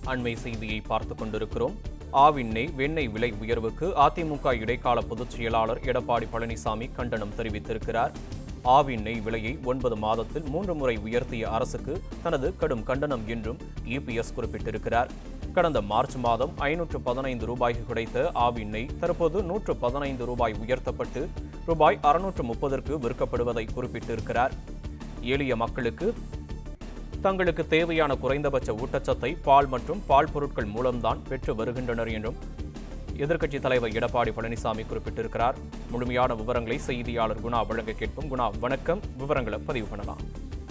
அண்மை செய்தியை பார்த்துக் கொண்டிருக்கிறோம் ஆவிண்ணெய் வெண்ணெய் விலை உயர்வுக்கு அதிமுக இடைக்கால பொதுச் செயலாளர் எடப்பாடி பழனிசாமி கண்டனம் தெரிவித்திருக்கிறார் ஆவிண்ணெய் விலையை ஒன்பது மாதத்தில் மூன்று முறை உயர்த்திய அரசுக்கு தனது கடும் கண்டனம் என்றும் இபிஎஸ் குறிப்பிட்டிருக்கிறார் கடந்த மார்ச் மாதம் ஐநூற்று பதினைந்து ரூபாய்க்கு கிடைத்த ஆவிண்ணெய் தற்போது நூற்று பதினைந்து ரூபாய் உயர்த்தப்பட்டு ரூபாய் அறுநூற்று முப்பதற்கு விற்கப்படுவதை குறிப்பிட்டிருக்கிறார் எளிய மக்களுக்கு தங்களுக்கு தேவையான குறைந்தபட்ச ஊட்டச்சத்தை பால் மற்றும் பால் பொருட்கள் மூலம்தான் பெற்று வருகின்றனர் என்றும் எதிர்க்கட்சித் தலைவர் எடப்பாடி பழனிசாமி குறிப்பிட்டிருக்கிறார் முழுமையான விவரங்களை செய்தியாளர் குணா வழங்க கேட்போம் குணா வணக்கம் விவரங்களை பதிவு பண்ணலாம்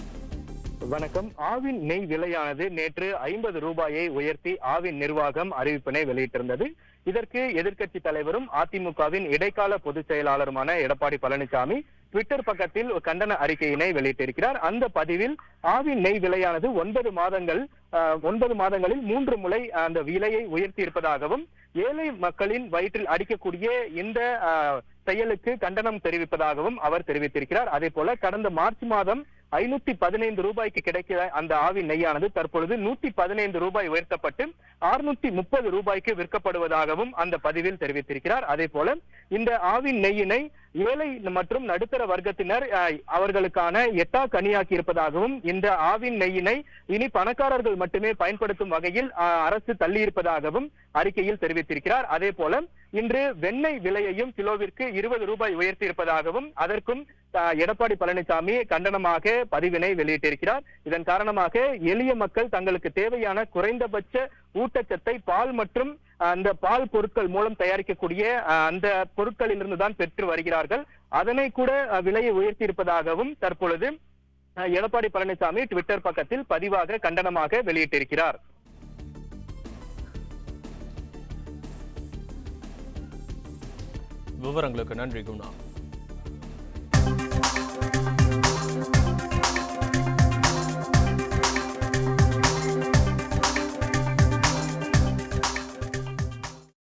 வணக்கம் ஆவின் நெய் விலையானது நேற்று ஐம்பது ரூபாயை உயர்த்தி ஆவின் நிர்வாகம் அறிவிப்பினை வெளியிட்டிருந்தது இதற்கு எதிர்க்கட்சி தலைவரும் அதிமுகவின் இடைக்கால பொதுச் செயலாளருமான எடப்பாடி பழனிசாமி ட்விட்டர் பக்கத்தில் ஒரு கண்டன அறிக்கையினை வெளியிட்டிருக்கிறார் அந்த பதிவில் ஆவின் நெய் விலையானது ஒன்பது மாதங்கள் ஆஹ், ஒன்பது மாதங்களில் மூன்று முறை அந்த விலையை உயர்த்தி இருப்பதாகவும் ஏழை மக்களின் வயிற்றில் அடிக்கக்கூடிய இந்த ஆஹ், செயலுக்கு கண்டனம் தெரிவிப்பதாகவும் அவர் தெரிவித்திருக்கிறார் அதே போல கடந்த மார்ச் மாதம் ஐநூத்தி பதினைந்து ரூபாய்க்கு கிடைக்கிற அந்த ஆவின் நெய்யானது தற்பொழுது நூத்தி பதினைந்து ரூபாய் உயர்த்தப்பட்டு அறுநூத்தி முப்பது ரூபாய்க்கு விற்கப்படுவதாகவும் அந்த பதிவில் தெரிவித்திருக்கிறார் அதே போல இந்த ஆவின் நெய்யினை ஏழை மற்றும் நடுத்தர வர்க்கத்தினர் அஹ், அவர்களுக்கான எட்டா கனியாக்கி இருப்பதாகவும் இந்த ஆவின் நெய்யினை இனி பணக்காரர்கள் மட்டுமே பயன்படுத்தும் வகையில் அஹ், அரசு தள்ளியிருப்பதாகவும் அறிக்கையில் தெரிவித்திருக்கிறார் அதே போல இன்று வெண்ணெய் விலையையும் கிலோவிற்கு இருபது ரூபாய் உயர்த்தி இருப்பதாகவும் அதற்கும் அஹ், எடப்பாடி பழனிசாமி கண்டனமாக பதிவினை வெளியிட்டிருக்கிறார் இதன் காரணமாக எளிய மக்கள் தங்களுக்கு தேவையான குறைந்தபட்ச ஊட்டச்சத்தை பால் மற்றும் அந்த பால் பொருட்கள் மூலம் தயாரிக்கக்கூடிய அஹ், அந்த பொருட்களிலிருந்து தான் பெற்று வருகிறார்கள் அதனை கூட அஹ், விலையை உயர்த்தி இருப்பதாகவும் தற்பொழுது அஹ், எடப்பாடி பழனிசாமி ட்விட்டர் பக்கத்தில் பதிவாக கண்டனமாக வெளியிட்டிருக்கிறார் விவரங்களுக்கு நன்றி குணா